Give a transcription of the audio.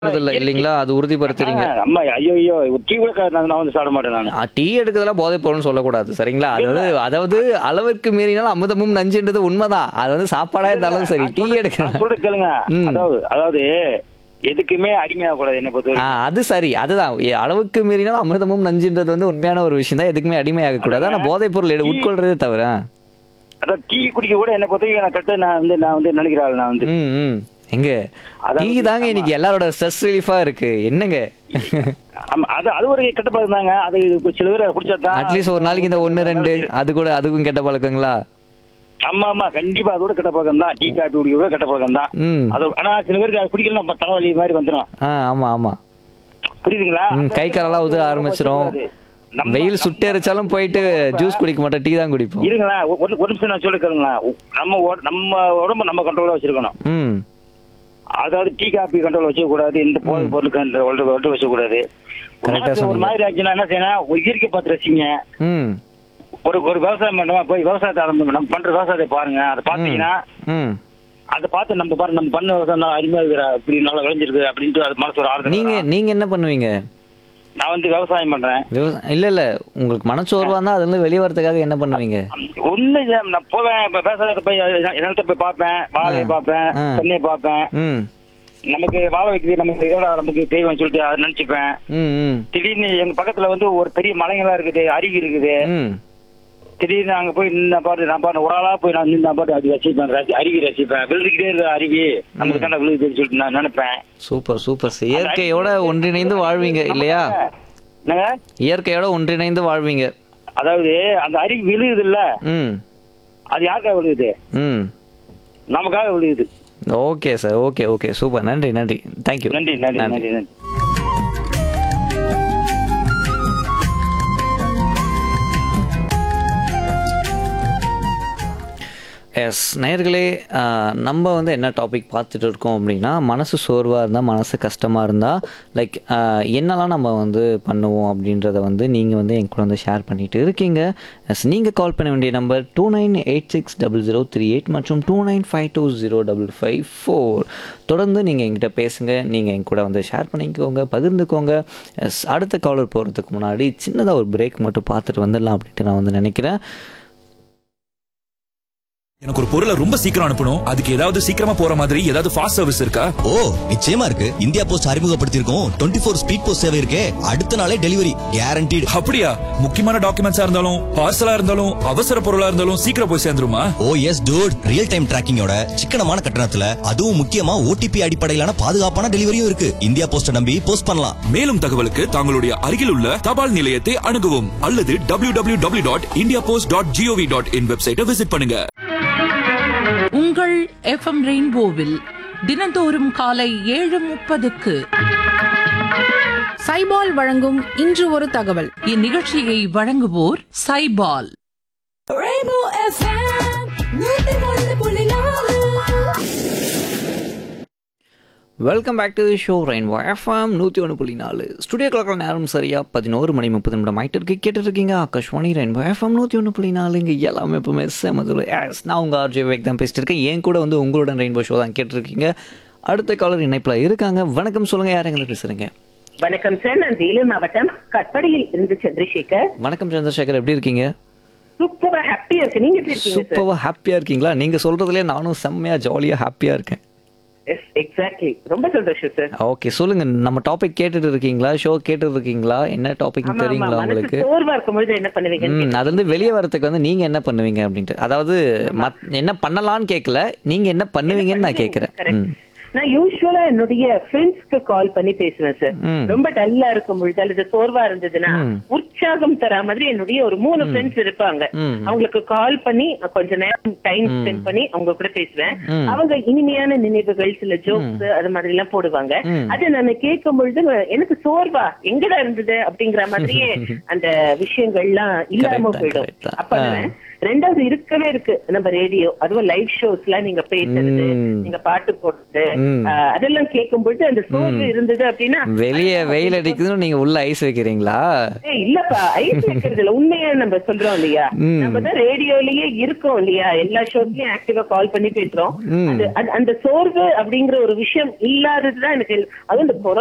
இல்ல இல்லைங்களா அது உறுதிப்படுத்துறீங்க ஆ, அம்மா ஐயோ ஐயோ டீ கூட க- நான் நான் வந்து சாப்பிட மாட்டேன் நான் ஆ, டீ எடுக்கிறதெல்லாம் போதை பொருள்னு சொல்லக்கூடாது சரிங்களா அதாவது அதாவது அளவுக்கு மீறினால் அமுதமும் நஞ்சுன்றது உண்மைதான் அது வந்து சாப்பாடா இருந்தாலும் சரி டீ எடுக்க நான் சொல்றது கேளுங்க ம். அதாவது அதாவது எதுக்குமே அடிமையாக கூடாது என்ன பொறுத்த ஆ, வரைக்கும். அது சரி அதுதான் ஏ, அளவுக்கு மீறினால் அமிர்தமும் நஞ்சுன்றது வந்து உண்மையான ஒரு விஷயம் தான் எதுக்குமே அடிமையாக கூடாது ஆனா போதைப் பொருள் எடு- உட்கொள்றதே தவிர அதாவது டீ குடிக்க கூட என்ன பொறுத்த வரைக்கும் நான் கரெக்டாக நான் வந்து நான் வந்து நினைக்கிற ஆள் நான் வந்து ம் ம் எங்க அதாவது டீ தாங்க இன்னைக்கு எல்லாரோட ஸ்ட்ரெஸ் ரிலீஃபா இருக்கு என்னங்க ஆமா, அது அது ஒரு கெட்ட பழக்கம் தாங்க அது இப்ப சில பேர் குடிச்சா தான் அட்லீஸ்ட் ஒரு நாளைக்கு இந்த ஒன்னு ரெண்டு அது கூட அதுக்கும் கெட்ட பழக்கங்களா ஆமா ஆமா கண்டிப்பா அதோட கெட்ட பழக்கம் தான் டீ காபி குடிக்க கூட கெட்ட பழக்கம் தான் ம் அது ஆனா சில பேருக்கு அது குடிக்கலாம் நம்ம தலைவலி மாதிரி வந்துடும் ஆ ஆமா ஆமா புரியுதுங்களா ம், கை காலெல்லாம் உதற ஆரம்பிச்சிரும் நம்ம- வெயில் சுட்டு எரிச்சாலும் போயிட்டு ஜூஸ் குடிக்க மாட்டோம் டீ தான் குடிப்போம் இருங்களேன் ஒரு ஒரு நிமிஷம் நான் சொல்லிக்கிறேங்களேன் நம்ம உட- நம்ம உடம்ப நம்ம கண்ட்ரோலா வச்சிருக்கணும் ம் அதாவது டீ காபி கண்ட்ரோல் வச்சுக்க கூடாது இந்த போதை பொருள் கண்ட்ரோல் வச்சுக்க கூடாது ஒரு Correct ஆ மாதிரி- ஒரு சொன்னீங்க. மாதிரி ஆச்சுன்னா என்ன செய்யணும் ஒரு இயற்கை பார்த்து ரசிங்க ம் ஒரு ஒரு விவசாயம் பண்ணுவோம் போய் விவசாயத்தை ஆரம்பிங்க நம்ம பண்ற விவசாயத்தை பாருங்க அதை பாத்தீங்கன்னா ம் அதை பார்த்து நம்ம பாரு நம்ம பண்ண விவசாயம் நல்லா அருமையா இருக்கிற இப்படி நல்லா விளைஞ்சிருக்கு அப்படின்ட்டு அது மனசு ஒரு ஆறுதல் நீங்க வரும். நீங்க என்ன பண்ணுவீங்க நான் வந்து விவசாயம் பண்றேன் விவசா- இல்ல இல்ல உங்களுக்கு மனச்சோர்வா இருந்தா அதுல இருந்து வெளியே வரதுக்காக என்ன பண்ணுவீங்க ஒண்ணு இல்ல, நான் போவேன் இப்ப விவசாயத்தை போய் நிலத்தை போய் பார்ப்பேன் வாழையை பார்ப்பேன் ஆ. தென்னையை பார்ப்பேன் ம் நமக்கு வாழை வைக்கிறது நமக்கு இதோட நமக்கு தெய்வம் சொல்லிட்டு அதை நினைச்சுப்பேன் ம் ம் திடீர்னு எங்க பக்கத்துல வந்து ஒரு பெரிய மலைங்களா இருக்குது அருவி இருக்குது ம் திடீர்னு அங்க போய் நின்ன பாட்டு நான் பாட்டு ஒரு ஆளா போய் நான் நின்ன பாட்டு அது ரசிப்பேன் ரசி- அருவி ரசிப்பேன் விழுதுக்கிட்டே இருக்கிற அருவி நமக்கு தானே விழுதுன்னு சொல்லிட்டு நான் நினைப்பேன் சூப்பர் சூப்பர் சார். இயற்கையோட ஒன்றிணைந்து வாழ்வீங்க இல்லையா என்னங்க இயற்கையோட ஒன்றிணைந்து வாழ்வீங்க அதாவது அந்த அருவி விழுகுது இல்ல ம் அது யாருக்காக விழுகுது ம் நமக்காக விழுகுது okay sir okay okay super நன்றி நன்றி தேங்க்யூ நன்றி நன்றி நன்றி நன்றி எஸ் நேயர்களே ஆஹ், நம்ம வந்து என்ன டாபிக் பார்த்துட்டு இருக்கோம் அப்படின்னா மனசு சோர்வாக இருந்தால் மனசு கஷ்டமாக இருந்தால் லைக் என்னெல்லாம் நம்ம வந்து பண்ணுவோம் அப்படின்றத வந்து நீங்கள் வந்து என் கூட வந்து ஷேர் பண்ணிட்டு இருக்கீங்க எஸ் நீங்கள் கால் பண்ண வேண்டிய number two nine eight six double zero three eight மற்றும் two nine five two zero double five four தொடர்ந்து நீங்கள் என்கிட்ட பேசுங்க நீங்கள் என் கூட வந்து ஷேர் பண்ணிக்கோங்க பகிர்ந்துக்கோங்க எஸ் அடுத்த காலர் போகிறதுக்கு முன்னாடி சின்னதாக ஒரு பிரேக் மட்டும் பார்த்துட்டு வந்துடலாம் அப்படின்ட்டு நான் வந்து நினைக்கிறேன் எனக்கு ஒரு பொருளை ரொம்ப சீக்கிரம் அனுப்பணும் அதுக்கு ஏதாவது சீக்கிரமா போற மாதிரி ஏதாவது ஃபாஸ்ட் சர்வீஸ் இருக்கா ஓ நிச்சயமா இருக்கு இந்தியா போஸ்ட் அறிமுகப்படுத்தியிருக்கோம் டுவெண்ட்டி ஃபோர் ஸ்பீட் போஸ்ட் சேவை இருக்கே அடுத்த நாளே டெலிவரி கேரண்டீடு அப்படியா முக்கியமான டாக்குமெண்ட்ஸா இருந்தாலும் பார்சலா இருந்தாலும் அவசர பொருளா இருந்தாலும் சீக்கிரம் போய் சேர்ந்துருமா oh yes dude real time டிராக்கிங்கோட சிக்கனமான கட்டணத்துல அதுவும் முக்கியமா ஓடிபி அடிப்படையிலான பாதுகாப்பான டெலிவரியும் இருக்கு இந்தியா போஸ்ட நம்பி போஸ்ட் பண்ணலாம் மேலும் தகவலுக்கு தங்களுடைய அருகில் உள்ள தபால் நிலையத்தை அணுகவும் அல்லது W W W dot India post dot GOV dot in வெப்சைட்டை விசிட் பண்ணுங்க உங்கள் எஃப்எம் ரெயின்போவில் தினந்தோறும் காலை ஏழு முப்பதுக்கு சைபால் வழங்கும் இன்று ஒரு தகவல் இந்நிகழ்ச்சியை வழங்குவோர் சைபால் welcome back to the show rain FM நூற்றி ஒன்று புள்ளி நாலு ஸ்டுடியோ கிளாக்கில் நேரம் சரியாக பதினோரு மணி முப்பது நிமிடம் ஆகிட்டு இருக்கு கேட்டுருக்கீங்க ஆகாஷ்வாணி ரெயின்போ எஃப்எம் நூற்றி ஒன்று புள்ளி நாலு இங்கே எல்லாமே எப்பவுமே செமதுல எஸ் நான் உங்கள் ஆர்ஜே வேக் தான் பேசிட்டு இருக்கேன் என் கூட வந்து உங்களோட ரெயின்போ ஷோ தான் கேட்டிருக்கீங்க அடுத்த காலர் இணைப்பில் இருக்காங்க வணக்கம் சொல்லுங்கள் யார் எங்களை பேசுகிறீங்க வணக்கம் சார் நான் வேலூர் மாவட்டம் கட்படியில் இருந்து சந்திரசேகர் வணக்கம் சந்திரசேகர் எப்படி இருக்கீங்க சூப்பரா ஹாப்பியா இருக்கு நீங்க எப்படி இருக்கீங்க சார் சூப்பராக ஹாப்பியாக இருக்கீங்களா நீங்கள் சொல்கிறதுலே நானும் செம்மையாக ஜாலியாக ஹாப்பியாக இருக்கேன் எஸ் எக்ஸாக்ட்லி ரொம்ப சந்தோஷம் சார் ஓகே சொல்லுங்க நம்ம டாபிக் கேட்டுட்டு இருக்கீங்களா ஷோ கேட்டுட்டு இருக்கீங்களா என்ன டாபிக் ஆமா ஆமா தெரியுங்களா மனசு உங்களுக்கு சோர்வா இருக்கும்பொழுது என்ன பண்ணுவீங்க ம் அதுல இருந்து வெளியே வரதுக்கு வந்து நீங்க என்ன பண்ணுவீங்க அப்படின்ட்டு அதாவது மத்- என்ன பண்ணலாம்னு கேட்கல நீங்க என்ன பண்ணுவீங்கன்னு நான் கேட்கறேன் ம் நான் யூஸ்வலா என்னுடைய ஃப்ரெண்ட்ஸ்க்கு கால் பண்ணி பேசுவேன் சார் ம். ரொம்ப டல்லா இருக்கும் பொழுது அல்லது சோர்வா இருந்ததுன்னா உற்சாகம் தர மாதிரி என்னுடைய ஒரு மூணு ஃப்ரெண்ட்ஸ் இருப்பாங்க ம். அவங்களுக்கு கால் பண்ணி கொஞ்ச நேரம் டைம் ஸ்பெண்ட் பண்ணி அவங்க கூட பேசுவேன் ம். அவங்க இனிமையான நினைவுகள் சில ஜோக்ஸ் அது மாதிரி எல்லாம் போடுவாங்க ம். அதை நான் கேட்கும் பொழுது எனக்கு சோர்வா எங்கடா இருந்தது அப்படிங்கிற மாதிரியே அந்த விஷயங்கள்லாம் இல்லாம Correct தான், போயிடும் correct தான். அப்ப ஆ. நான் ரெண்டாவது இருக்கவே இருக்கு நம்ம ரேடியோ அதுவும் லைவ் ஷோஸ்ல நீங்க பேசுறது ம். நீங்க பாட்டு போடுறது ம். ஆஹ், அதெல்லாம் கேட்கும் பொழுது அந்த சோர்வு இருந்தது அப்படின்னா வெளியே வெயில் அடிக்குதுன்னு நீங்க உள்ள ஐஸ் வைக்கிறீங்களா ஏய், இல்லப்பா ஐஸ் வைக்கிறது இல்ல உண்மையா நம்ம சொல்றோம் இல்லையா ம். நம்ம தான் ரேடியோலயே இருக்கோம் இல்லையா எல்லா ஷோஸ்லயும் ஆக்டிவா கால் பண்ணி பேசுறோம் ம். அது- அது- அந்த சோர்வு அப்படிங்கிற ஒரு விஷயம் இல்லாததுதான் எனக்கு அதுவும் இந்த கொரோனா